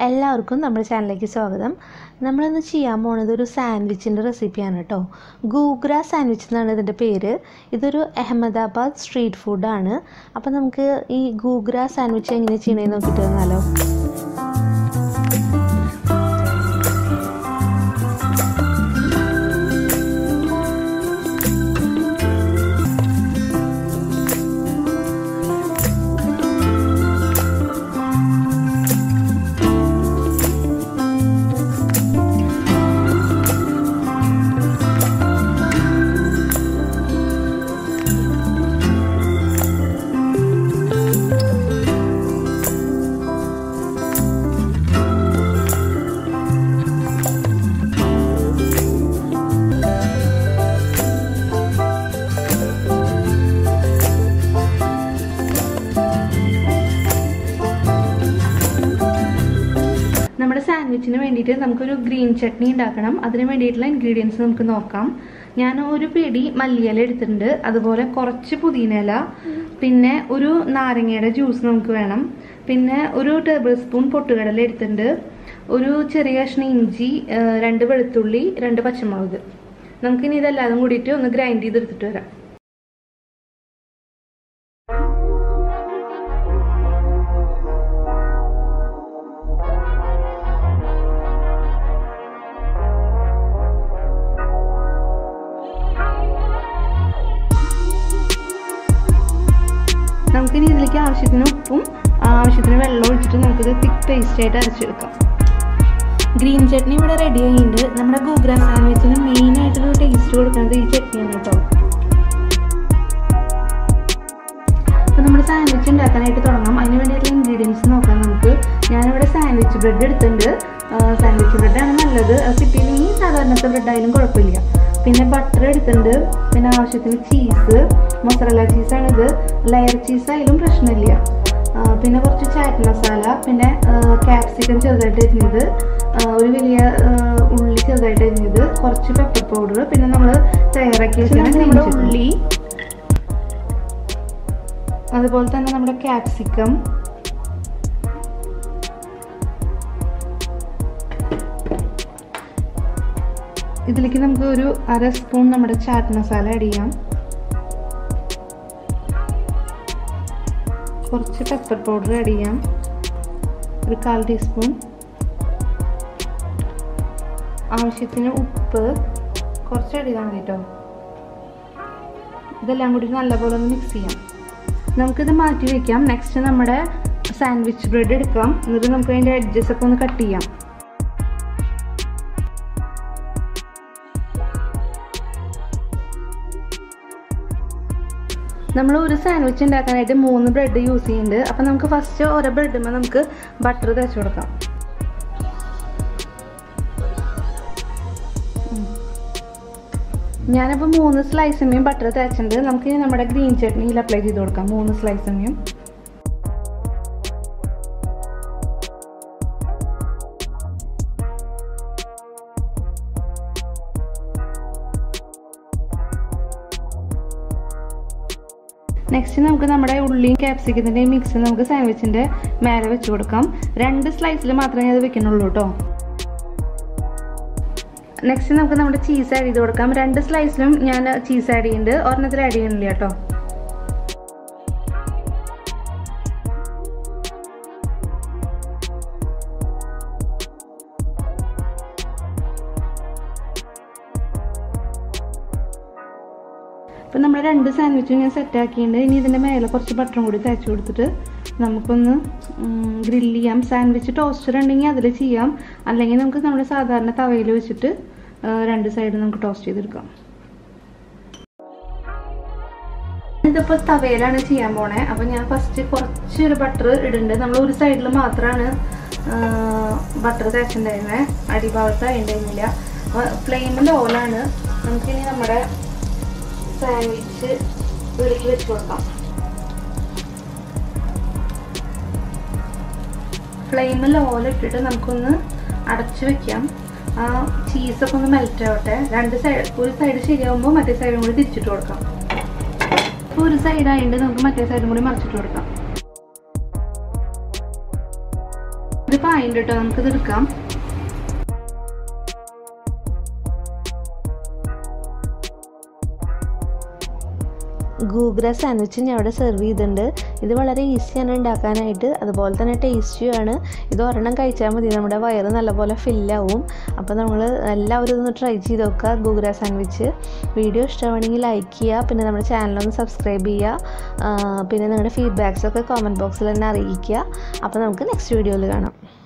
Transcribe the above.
എല്ലാവർക്കും നമ്മുടെ ചാനലിലേക്ക് സ്വാഗതം നമ്മളിന്ന് ചെയ്യാൻ പോണത് ഒരു സാൻഡ്വിച്ചിൻ്റെ റെസിപ്പിയാണ് കേട്ടോ ഗൂഗ്ര സാൻഡ്വിച്ച് എന്നാണ് ഇതിൻ്റെ പേര് ഇതൊരു അഹമ്മദാബാദ് സ്ട്രീറ്റ് ഫുഡാണ് അപ്പോൾ നമുക്ക് ഈ ഗൂഗ്ര സാൻഡ്വിച്ച് എങ്ങനെ ചെയ്യണമെന്ന് നോക്കിയിട്ട് വന്നാലോ നമ്മുടെ സാൻഡ്വിച്ചിന് വേണ്ടിയിട്ട് നമുക്കൊരു ഗ്രീൻ ചട്നി ഉണ്ടാക്കണം അതിന് വേണ്ടിയിട്ടുള്ള ഇൻഗ്രീഡിയൻസ് നമുക്ക് നോക്കാം ഞാൻ ഒരു പിടി മല്ലിയില എടുത്തിട്ടുണ്ട് അതുപോലെ കുറച്ച് പുതിനയില പിന്നെ ഒരു നാരങ്ങയുടെ ജ്യൂസ് നമുക്ക് വേണം പിന്നെ ഒരു ടേബിൾ സ്പൂൺ പൊട്ടുകടല എടുത്തിട്ടുണ്ട് ഒരു ചെറിയ കഷ്ണം ഇഞ്ചി ആ, രണ്ട് വെളുത്തുള്ളി രണ്ട് പച്ചമുളക് നമുക്കിനി ഇതെല്ലാതും കൂടിയിട്ട് ഒന്ന് ഗ്രൈൻഡ് ചെയ്തെടുത്തിട്ട് വരാം നമുക്കിനി ഇതിലേക്ക് ആവശ്യത്തിന് ഉപ്പും ആവശ്യത്തിന് വെള്ളം ഒഴിച്ചിട്ട് നമുക്കിത് തിക്ക് പേസ്റ്റ് ആയിട്ട് അരച്ചെടുക്കാം ഗ്രീൻ ചട്നി ഇവിടെ റെഡി ആയിട്ടുണ്ട് നമ്മുടെ ഗൂഗ്ര സാൻഡ്വിച്ചിന് മെയിൻ ആയിട്ടൊരു ടേസ്റ്റ് കൊടുക്കുന്നത് ഈ ചട്നിയാണ് കേട്ടോ അപ്പോൾ നമ്മൾ സാൻഡ്വിച്ച് ഉണ്ടാക്കാനായിട്ട് തുടങ്ങാം അതിന് വേണ്ടിയിട്ടുള്ള ഇൻഗ്രീഡിയൻസ് നോക്കാം നമുക്ക് ഞാനിവിടെ സാൻഡ്വിച്ച് ബ്രെഡ് എടുത്തിട്ടുണ്ട് സാൻഡ്വിച്ച് ബ്രെഡാണ് നല്ലത് അത് കിട്ടിയില്ലെങ്കിൽ സാധാരണത്തെ ബ്രെഡായാലും കുഴപ്പമില്ല പിന്നെ ബട്ടർ എടുത്തിട്ടുണ്ട് പിന്നെ ആവശ്യത്തിന് ചീസ് മൊസറല്ല ചീസാണിത് ലെയർ ചീസ് ആയാലും പ്രശ്നമില്ല ആ, പിന്നെ കുറച്ച് ചാറ്റ് മസാല പിന്നെ ക്യാപ്സിക്കം ചെറുതായിട്ട് അരിഞ്ഞത് ആ, ഒരു വലിയ ആ, ഉള്ളി ചെറുതായിട്ട് അരിഞ്ഞത് കുറച്ച് പെപ്പർ പൗഡർ പിന്നെ നമ്മൾ തയ്യാറാക്കി വെച്ചിട്ടുണ്ട് നമ്മുടെ ഉള്ളി അതുപോലെ തന്നെ നമ്മുടെ ക്യാപ്സിക്കം ഇതിലേക്ക് നമുക്ക് ഒരു അര സ്പൂൺ നമ്മുടെ ചാറ്റ് മസാല ആഡ് ചെയ്യാം കുറച്ച് പെപ്പർ പൗഡർ ആഡ് ചെയ്യാം ഒരു കാൽ ടീസ്പൂൺ ആവശ്യത്തിന് ഉപ്പ് കുറച്ച് ആഡ് ചെയ്താൽ മതി കേട്ടോ ഇതെല്ലാം കൂടി നല്ലപോലെ ഒന്ന് മിക്സ് ചെയ്യാം നമുക്കിത് മാറ്റി വെക്കാം നെക്സ്റ്റ് നമ്മുടെ സാൻഡ്വിച്ച് ബ്രെഡ് എടുക്കാം എന്നിട്ട് നമുക്ക് അതിൻ്റെ എഡ്ജസ് ഒക്കെ ഒന്ന് കട്ട് ചെയ്യാം നമ്മൾ ഒരു സാൻഡ്വിച്ച് ഉണ്ടാക്കാനായിട്ട് മൂന്ന് ബ്രെഡ് യൂസ് ചെയ്യുന്നുണ്ട് അപ്പം നമുക്ക് ഫസ്റ്റ് ഓരോ ബ്രെഡുമ്പോൾ നമുക്ക് ബട്ടർ തേച്ച് കൊടുക്കാം ഞാനിപ്പോൾ മൂന്ന് സ്ലൈസമ്മയും ബട്ടർ തേച്ചിട്ടുണ്ട് നമുക്ക് ഇനി നമ്മുടെ ഗ്രീൻ ചട്നിയിൽ അപ്ലൈ ചെയ്ത് കൊടുക്കാം മൂന്ന് സ്ലൈസമ്മയും നെക്സ്റ്റ് നമുക്ക് നമ്മുടെ ഉള്ളിയും ക്യാപ്സിക്കത്തിൻ്റെയും മിക്സ് നമുക്ക് സാൻഡ്വിച്ചിൻ്റെ മേലെ വെച്ച് കൊടുക്കാം രണ്ട് സ്ലൈസിൽ മാത്രമേ അത് വെക്കുന്നുള്ളൂ കേട്ടോ നെക്സ്റ്റ് നമുക്ക് നമ്മുടെ ചീസ് ആഡ് ചെയ്ത് കൊടുക്കാം രണ്ട് സ്ലൈസിലും ഞാൻ ചീസ് ആഡ് ചെയ്യുന്നുണ്ട് ഒരെണ്ണത്തിൽ ആഡ് ചെയ്യുന്നില്ല കേട്ടോ ഇപ്പം നമ്മൾ രണ്ട് സാൻഡ്വിച്ചും ഞാൻ സെറ്റ് ആക്കിയിട്ടുണ്ട് ഇനി ഇതിൻ്റെ മേലെ കുറച്ച് ബട്ടറും കൂടി തേച്ച് കൊടുത്തിട്ട് നമുക്കൊന്ന് ഗ്രില്ല് ചെയ്യാം സാൻഡ്വിച്ച് ടോസ്റ്റർ ഉണ്ടെങ്കിൽ അതിൽ ചെയ്യാം അല്ലെങ്കിൽ നമുക്ക് നമ്മുടെ സാധാരണ തവയിൽ വെച്ചിട്ട് ആ, രണ്ട് സൈഡ് നമുക്ക് ടോസ്റ്റ് ചെയ്തെടുക്കാം ഇതിപ്പോൾ തവയിലാണ് ചെയ്യാൻ പോണേ അപ്പം ഞാൻ ഫസ്റ്റ് കുറച്ചൊരു ബട്ടർ ഇടുന്നുണ്ട് നമ്മൾ ഒരു സൈഡിൽ മാത്രമാണ് ബട്ടർ തേച്ചിട്ടുണ്ടായിരുന്നത് അടിഭാഗത്ത് ഉണ്ടായിരുന്നില്ല ഫ്ലെയിമിൽ ഓലാണ് നമുക്കിനി നമ്മുടെ സാൻഡ്വിച്ച് ഇതിലേക്ക് വെച്ച് കൊടുക്കാം ഫ്ലെയിമിൽ ഓലിട്ടിട്ട് നമുക്കൊന്ന് അടച്ചു വെക്കാം ആ ചീസൊക്കെ ഒന്ന് മെൽറ്റ് ആവട്ടെ രണ്ട് സൈഡ് ഒരു സൈഡ് ശരിയാകുമ്പോൾ മറ്റേ സൈഡും കൂടി തിരിച്ചിട്ട് കൊടുക്കാം ഇപ്പോൾ ഒരു സൈഡായിട്ട് നമുക്ക് മറ്റേ സൈഡും കൂടി മറിച്ചിട്ട് കൊടുക്കാം ഇത് പായിന്റ് കേട്ടോ നമുക്കിത് എടുക്കാം ഗൂഗ്ര സാൻഡ്വിച്ച് ഞാൻ ഇവിടെ സെർവ് ചെയ്തിട്ടുണ്ട് ഇത് വളരെ ഈസിയാണ് ഉണ്ടാക്കാനായിട്ട് അതുപോലെ തന്നെ ടേസ്റ്റിയുമാണ് ഇത് ഒരെണ്ണം കഴിച്ചാൽ മതി നമ്മുടെ വയറ് നല്ലപോലെ ഫില്ലാവും അപ്പോൾ നമ്മൾ എല്ലാവരും ഒന്ന് ട്രൈ ചെയ്ത് നോക്കുക ഗൂഗ്ര സാൻഡ്വിച്ച് വീഡിയോ ഇഷ്ടമാണെങ്കിൽ ലൈക്ക് ചെയ്യുക പിന്നെ നമ്മുടെ ചാനലൊന്ന് സബ്സ്ക്രൈബ് ചെയ്യുക പിന്നെ നിങ്ങളുടെ ഫീഡ്ബാക്സൊക്കെ കോമൻറ്റ് ബോക്സിൽ തന്നെ അറിയിക്കുക അപ്പോൾ നമുക്ക് നെക്സ്റ്റ് വീഡിയോയിൽ കാണാം